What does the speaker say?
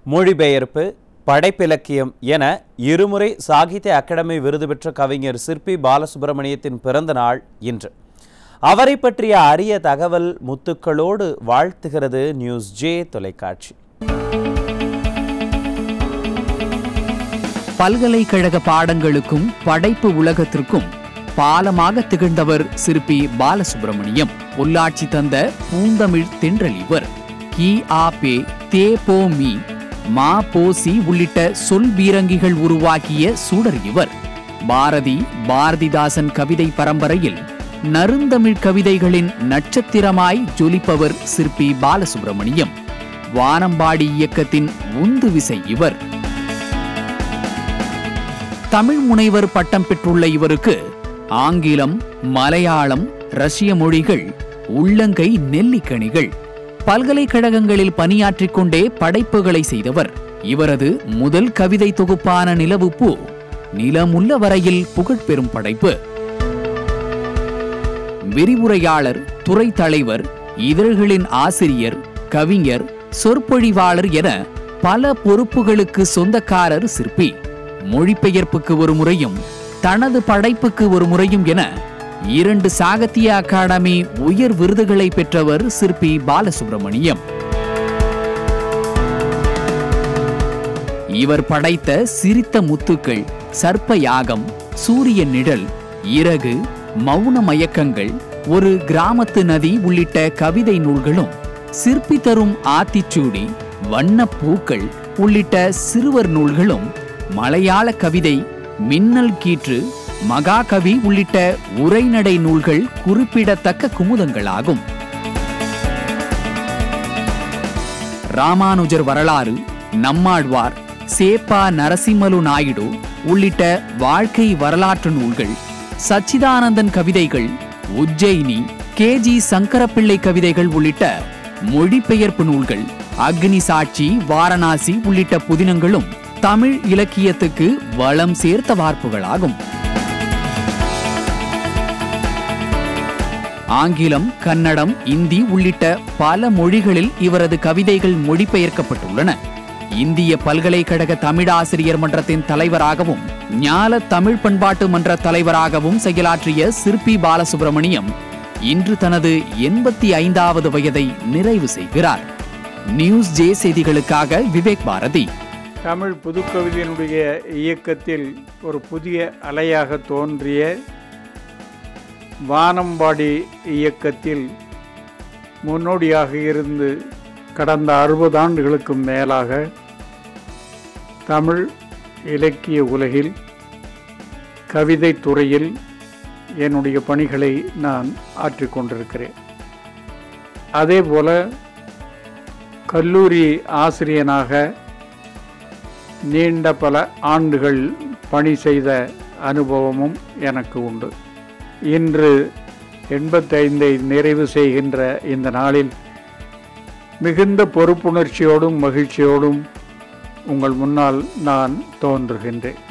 மொழிபெயர்ப்பு படைப்பிலக்கியம் என இருமுறை சாகித்ய அகாடமி விருது பெற்ற கவிஞர் சிற்பி பாலசுப்பிரமணியத்தின் பிறந்த நாள் இன்று அவரை பற்றிய அரிய தகவல் முத்துக்களோடு வாழ்த்துகிறது நியூஸ் ஜே தொலைக்காட்சி பல்கலைக்கழக பாடங்களுக்கும் படைப்பு உலகத்திற்கும் பாலமாக திகழ்ந்தவர் சிற்பி பாலசுப்பிரமணியம் உள்ளாட்சி தந்த பூந்தமிழ் தென்றல் இவர் கி ஆ பே தே போ மீ மா போ சி உள்ளிட்ட சொல் பீரங்கிகள் உருவாக்கிய சூடர் இவர் பாரதி பாரதிதாசன் கவிதை பரம்பரையில் நறுந்தமிழ் கவிதைகளின் நட்சத்திரமாய் ஜொலிப்பவர் சிற்பி பாலசுப்பிரமணியம் வானம்பாடி இயக்கத்தின் உந்து விசை இவர் தமிழ் முனைவர் பட்டம் பெற்றுள்ள இவருக்கு ஆங்கிலம் மலையாளம் ரஷ்ய மொழிகள் உள்ளங்கை நெல்லிக்கனிகள் பல்கலைக்கழகங்களில் பணியாற்றிக் கொண்டே படைப்புகளை செய்தவர் இவரது முதல் கவிதை தொகுப்பான நிலவுப்பூ நிலமுள்ள வரையில் புகழ்பெறும் படைப்பு விரிவுரையாளர் துறை தலைவர் இதழ்களின் ஆசிரியர் கவிஞர் சொற்பொழிவாளர் என பல பொறுப்புகளுக்கு சொந்தக்காரர் சிற்பி மொழிபெயர்ப்புக்கு ஒரு முறையும் தனது படைப்புக்கு ஒரு முறையும் என இரண்டு சாகித்ய அகாடமி உயர் விருதுகளை பெற்றவர் சிற்பி பாலசுப்பிரமணியம் இவர் படைத்த சிரித்த முத்துக்கள் சர்ப்ப யாகம் சூரிய நிழல் இறகு மௌன மயக்கங்கள் ஒரு கிராமத்து நதி உள்ளிட்ட கவிதை நூல்களும் சிற்பி தரும் ஆத்திச்சூடி வண்ணப் பூக்கள் உள்ளிட்ட சிறுவர் நூல்களும் மலையாள கவிதை மின்னல் கீற்று மகாகவி உள்ளிட்ட உரைநடை நூல்கள் குறிப்பிடத்தக்க குமுதங்களாகும் ராமானுஜர் வரலாறு நம்மாழ்வார் சேப்பா நரசிம்மலு நாயுடு உள்ளிட்ட வாழ்க்கை வரலாற்று நூல்கள் சச்சிதானந்தன் கவிதைகள் உஜ்ஜயினி கே ஜி சங்கரப்பிள்ளை கவிதைகள் உள்ளிட்ட மொழிபெயர்ப்பு நூல்கள் அக்னி சாட்சி வாரணாசி உள்ளிட்ட புதினங்களும் தமிழ் இலக்கியத்துக்கு வளம் சேர்த்த வார்ப்புகளாகும் ஆங்கிலம் கன்னடம் இந்தி உள்ளிட்ட பல மொழிகளில் இவரது கவிதைகள் மொழிபெயர்க்கப்பட்டுள்ளன இந்திய பல்கலைக்கழக தமிழாசிரியர் மன்றத்தின் தலைவராகவும் ஞால தமிழ் பண்பாட்டு மன்ற தலைவராகவும் செயலாற்றிய சிற்பி பாலசுப்பிரமணியம் இன்று தனது எண்பத்தி ஐந்தாவது வயதை நிறைவு செய்கிறார் நியூஸ் ஜே செய்திகளுக்காக விவேக் பாரதி தமிழ் புதுக்கவிதையினுடைய இயக்கத்தில் ஒரு புதிய அலையாக தோன்றிய வானம்பாடி இயக்கத்தில் முன்னோடியாக இருந்து கடந்த அறுபது ஆண்டுகளுக்கும் மேலாக தமிழ் இலக்கிய உலகில் கவிதை துறையில் என்னுடைய பணிகளை நான் ஆற்றிக்கொண்டிருக்கிறேன் அதேபோல கல்லூரி ஆசிரியனாக நீண்ட பல ஆண்டுகள் பணி செய்த அனுபவமும் எனக்கு உண்டு இன்று எண்பத்தைந்தை நிறைவு செய்கின்ற இந்த நாளில் மிகுந்த பொறுப்புணர்ச்சியோடும் மகிழ்ச்சியோடும் உங்கள் முன்னால் நான் தோன்றுகின்றேன்